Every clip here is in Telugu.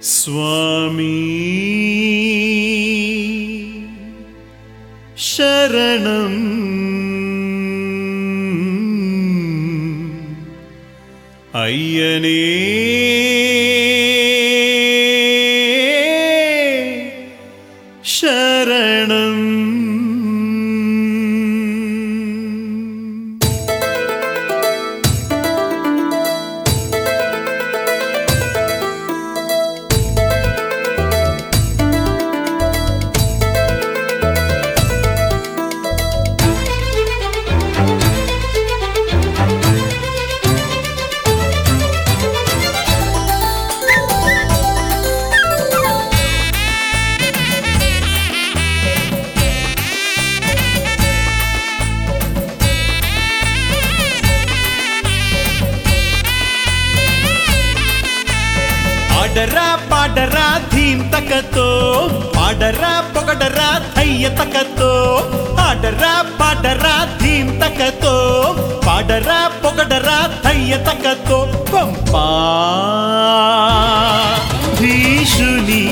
స్వామి శరణం అయ్యనే శరణం ఆడరా పాడరా ధీం తకతో పాడరా పొగడరా ధయ్య తకతో ఆడరా పాడరా ధీం తకతో పాడరా పొగడరా ధయ్య తకతో పంపా భీషుని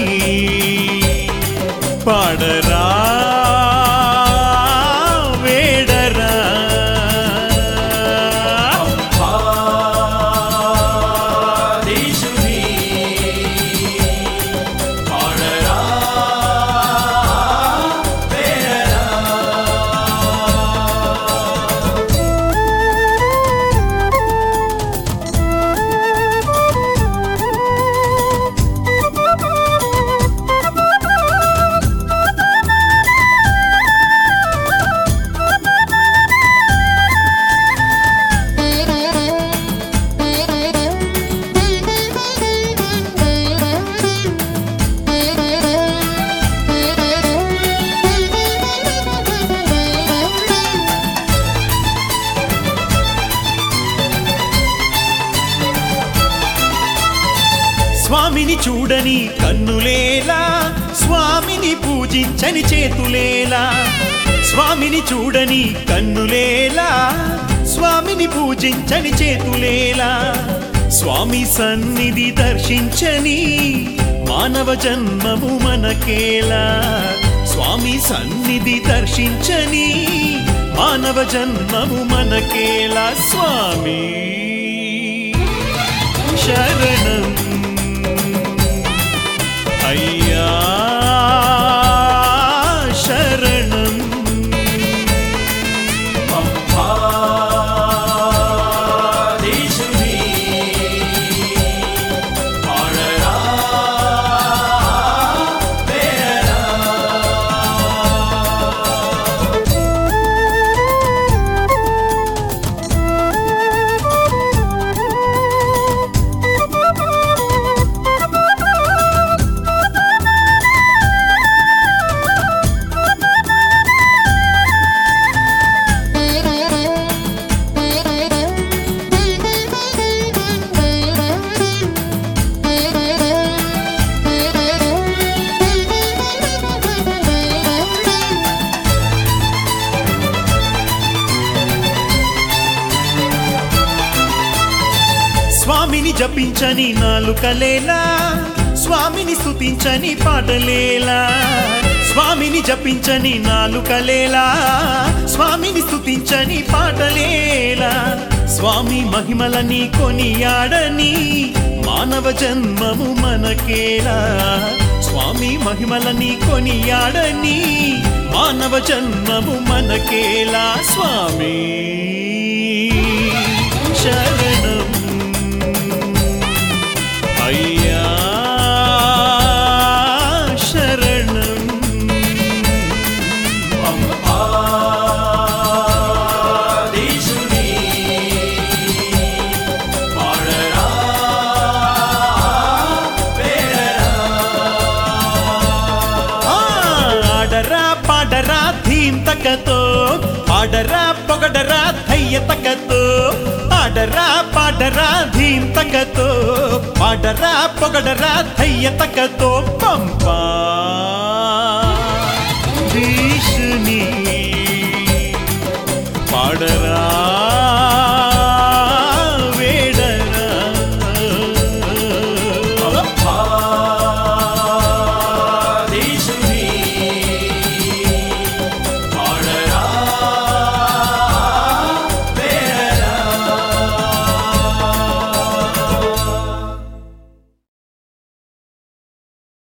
పాడరా వేడరా స్వామిని చూడని కన్నులేలా స్వామిని పూజించని చేతులేలా స్వామిని చూడని కన్నులేలా స్వామిని పూజించని చేతులేలా స్వామి సన్నిధి దర్శించని మానవ జన్మము మనకేలా స్వామి సన్నిధి దర్శించని మానవ జన్మము మనకేలా స్వామి శరణం అయ్యా శరణం స్వామిని జపించని నాలుకలేలా స్వామిని స్తుతించని పాటలేలా స్వామిని జపించని నాలుకలేలా స్వామిని స్తుతించని పాటలేలా స్వామి మహిమలని కొనియాడని మానవ జన్మము మనకేలా స్వామి మహిమలని కొనియాడని మానవ జన్మము మనకేలా స్వామి శరణం అయ్యా శరణం ఆ, ఆడరా పాడరా ధీం తకతో పాడరా పొగడరా ధయ్య తకతో ఆడరా పాడరా ధీం తకతో పాడరా పొగడరా ధయ్య తకతో పంపా